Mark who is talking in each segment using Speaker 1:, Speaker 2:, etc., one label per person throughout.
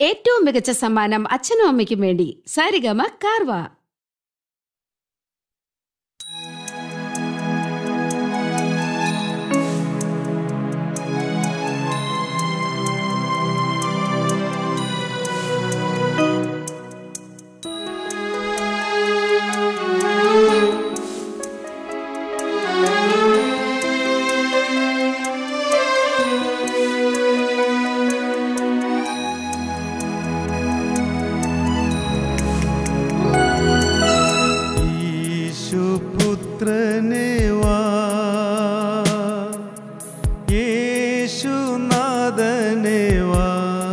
Speaker 1: ഏറ്റവും മികച്ച സമ്മാനം അച്ഛനും അമ്മയ്ക്കും വേണ്ടി സാരിഗമ കാർവ
Speaker 2: യേശുപുത്രനെ വാ യേശുനാഥനെ വാ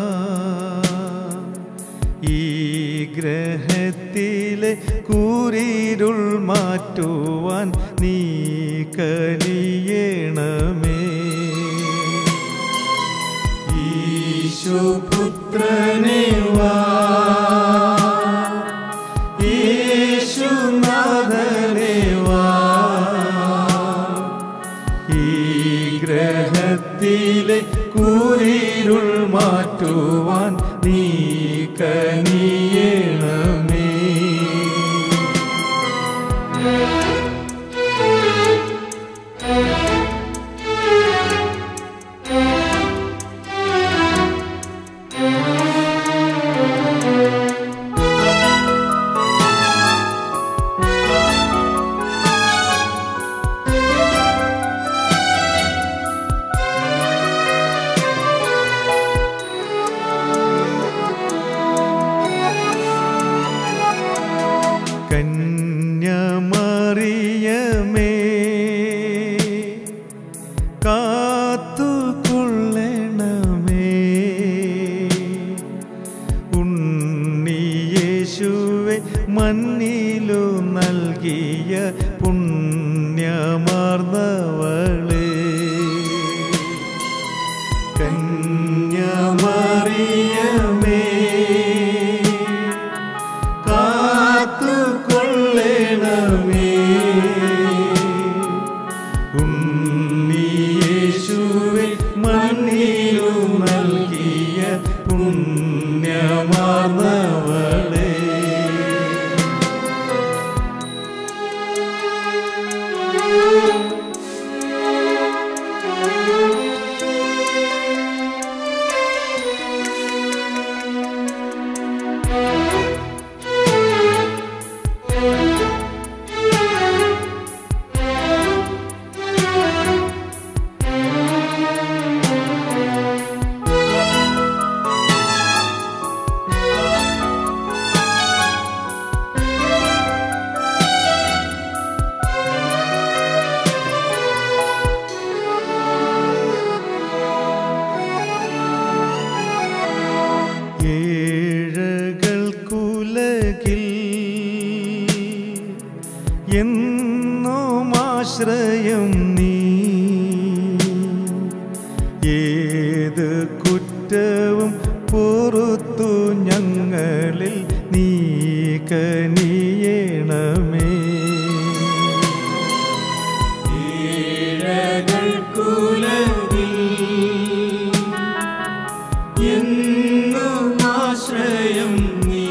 Speaker 2: ഈ ഗ്രഹത്തിലെ കൂരിരുൾ മാറ്റുവാൻ നീ കനിയണമേ യേശുപുത്രനെ വാ യേശുനാഥനെ വാ ഈ ഗ്രഹത്തിലെ കൂരിരുൾ മാറ്റുവാൻ നീ കനിയണമേ കന്യമറിയമേ കാത്തുകൊള്ളണമേ ഉണ്ണിയേശുവെ മണ്ണിലു നൽകിയ പുണ്യമാർന്നവളേ കന്യമറിയമേ കാത്തുകൊള്ളണമേ ഉണ്ണിയേശുവെ മണ്ണിലു നൽകിയ പുണ്യമാർന്നവളേ ഏഴകൾക്കുലകിൽ എന്നും ആശ്രയം നീ ഏത് കുറ്റവും പൊറുത്തു ഞങ്ങളിൽ നീ കനിയണമേ എന്നും ആശ്രയം നീ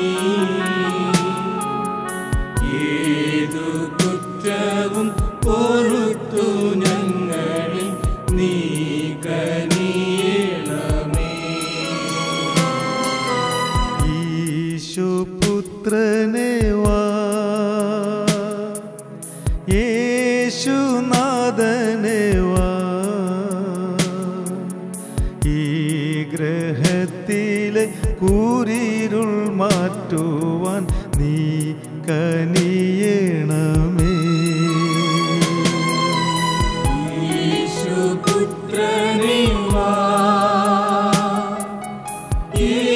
Speaker 2: ഏതു കുറ്റവും പൊറുത്തു ഞങ്ങളിൽ നീ കനിയണമേ ഈശുപുത്രനെ വാ യേശുനാഥനെ വാ ഈ ഗ്രഹത്തിലെ കൂരിരുൾ മാറ്റുവാൻ നീ കനിയണമേ
Speaker 3: യേശുപുത്രനെ വാ